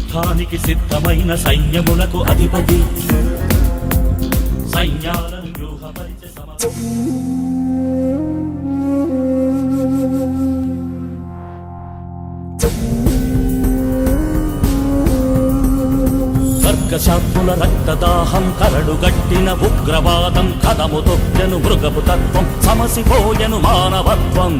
యుద్ధానికి సిద్ధమైన సైన్యములకు అధిపతి సైన్యాలను వ్యూహపరిచే సమ స్వర్గశాత్ముల రక్తదాహం కరడు గట్టిన ఉగ్రవాదం కదము తొక్కెను మృగపు తత్వం సమసిపోయెను మానవత్వం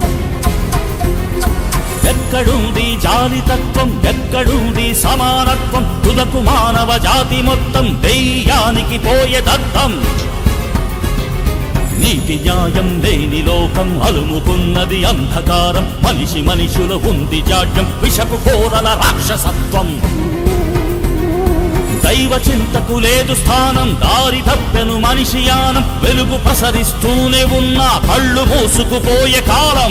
ఎక్కడుంది జాలి తత్వం ఎక్కడుంది సమానత్వం తుదకు మానవ జాతి మొత్తం దెయ్యానికి పోయే దత్తం నీతి న్యాయం లేని లోకం అలుముకున్నది అంధకారం మనిషి మనిషుల ఉంది జాడ్యం విషపు కోరల రాక్షసత్వం దైవ చింతకు లేదు స్థానం దారి తప్పెను మనిషి యానం వెలుగు ప్రసరిస్తూనే ఉన్న కళ్ళు మూసుకుపోయే కాలం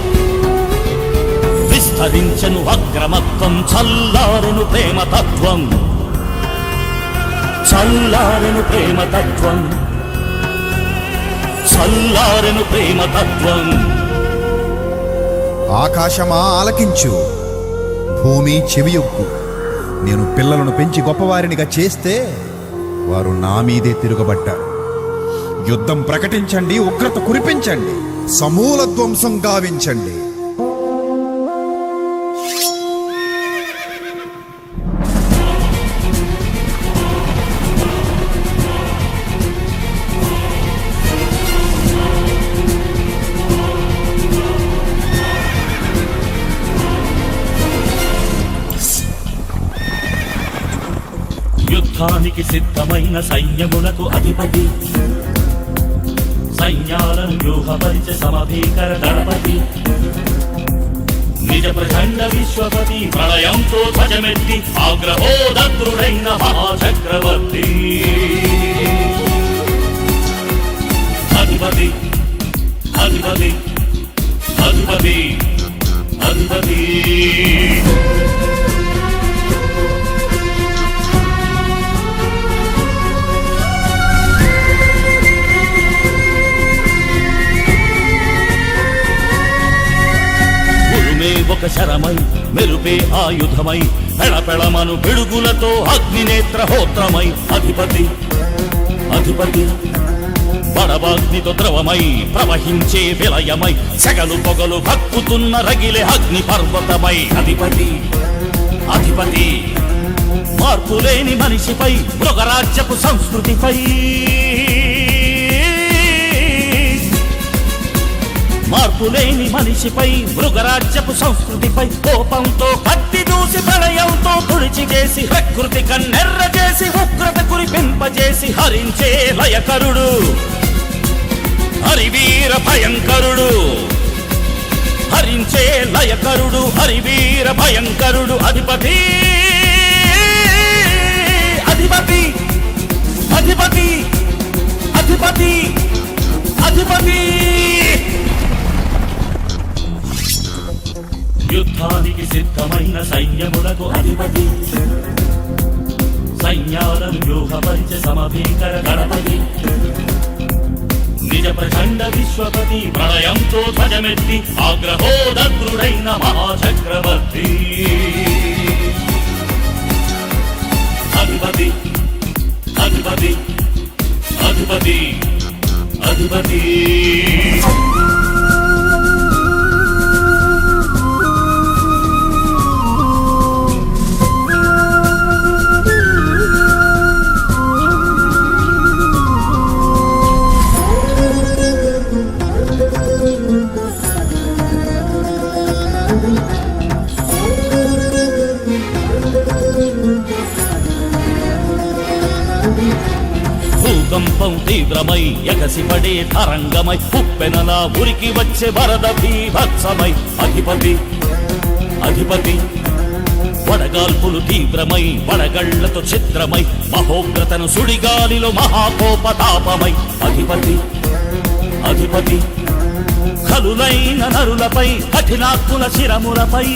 విస్తరించను అక్రమత్వం చల్లారెను ప్రేమతత్వం చల్లారెను ప్రేమతత్వం చల్లారెను ప్రేమతత్వం ఆకాశమా ఆలకించు భూమి చెవియొక్కు నేను పిల్లలను పెంచి గొప్పవారినిగా చేస్తే వారు నా మీదే తిరగబడ్డారు యుద్ధం ప్రకటించండి ఉగ్రత కురిపించండి సమూల ధ్వంసం గావించండి యుద్ధానికి సిద్ధమైన సైన్యములకు అధిపతి సైన్యాలను వ్యూహపరిచే సమభీకర దళపతి నిజ ప్రచండ విశ్వపతి ప్రళయంతో ధ్వజమెత్తి ఆగ్రహోదగ్రుడైన మహాచక్రవర్తి అధిపతి అధిపతి అధిపతి అధిపతి ఉరుమే ఒక శరమై మెరుపే ఆయుధమై పెళపెళమను పిడుగులతో అగ్నినేత్ర హోత్రమై అధిపతి అధిపతి పడవాగ్నితో ద్రవమై ప్రవహించే విలయమై సెగలు పొగలు కక్కుతున్న రగిలే అగ్ని పర్వతమై అధిపతి అధిపతి మార్పులేని మనిషిపై మృగరాజ్యపు సంస్కృతిపై మార్పులేని మనిషిపై మృగరాజ్యపు సంస్కృతిపై కోపంతో కత్తి దూసి ప్రళయంతో తుడిచి చేసి ప్రకృతి కన్నెర్ర చేసి ఉగ్రత కురిపింపజేసి హరించే లయకరుడు హరివీర భయంకరుడు హరించే లయకరుడు హరివీర భయంకరుడు అధిపతి అధిపతి అధిపతి అధిపతి అధిపతి యుద్ధానికి సిద్ధమైన సైన్యములకు అధిపతి సైన్యాలను వ్యూహపరిచే సమభీకర గణపతి నిజ ప్రచండ విశ్వపతి ప్రళయంతో ధ్వజమెత్తి ఆగ్రహోదగ్రుడైన మహాచక్రవర్తి అధిపతి అధిపతి అధిపతి అధిపతి భూకంపం తీవ్రమై ఎగసిపడే తరంగమై ఉప్పెనలా ఉరికి వచ్చే వరద భీభత్సమై అధిపతి అధిపతి వడగాల్పులు తీవ్రమై వడగళ్లతో చిత్రమై మహోగ్రతను సుడిగాలిలో మహాకోపతాపమై అధిపతి అధిపతి కలులైన నరులపై కఠినాత్ముల శిరములపై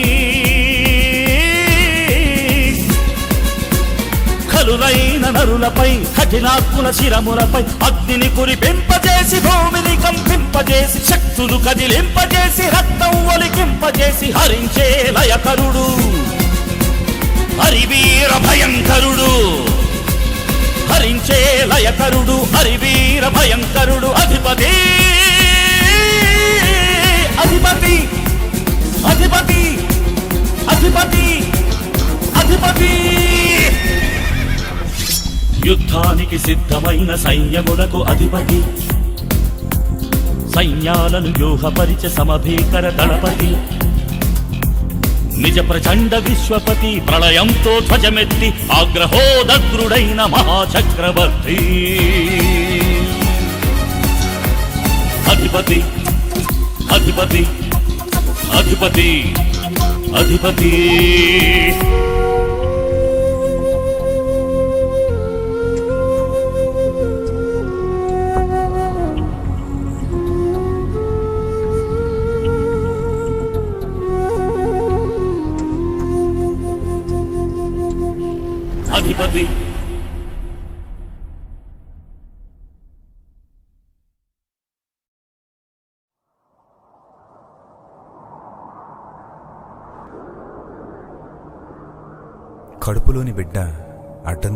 కలులైన నరులపై కఠినాత్ముల శిరములపై అగ్నిని కురిపింపజేసి భూమిని కంపింపజేసి శక్తులు కదిలింపజేసి రక్తం ఒలికింపజేసి హరించే లయకరుడు హరివీ శంకరుడు హరివీర భయంకరుడు అధిపతి అధిపతి అధిపతి అధిపతి అధిపతి యుద్ధానికి సిద్ధమైన సైన్యములకు అధిపతి సైన్యాలను వ్యూహపరిచ సమభీకర దళపతి నిజ ప్రచండ విశ్వపతి ప్రళయంతో ధ్వజమెత్తి ఆగ్రహోదగ్రుడైన మహాచక్రవర్తి అధిపతి అధిపతి అధిపతి అధిపతి అధిపతి కడుపులోని బిడ్డ అడ్డం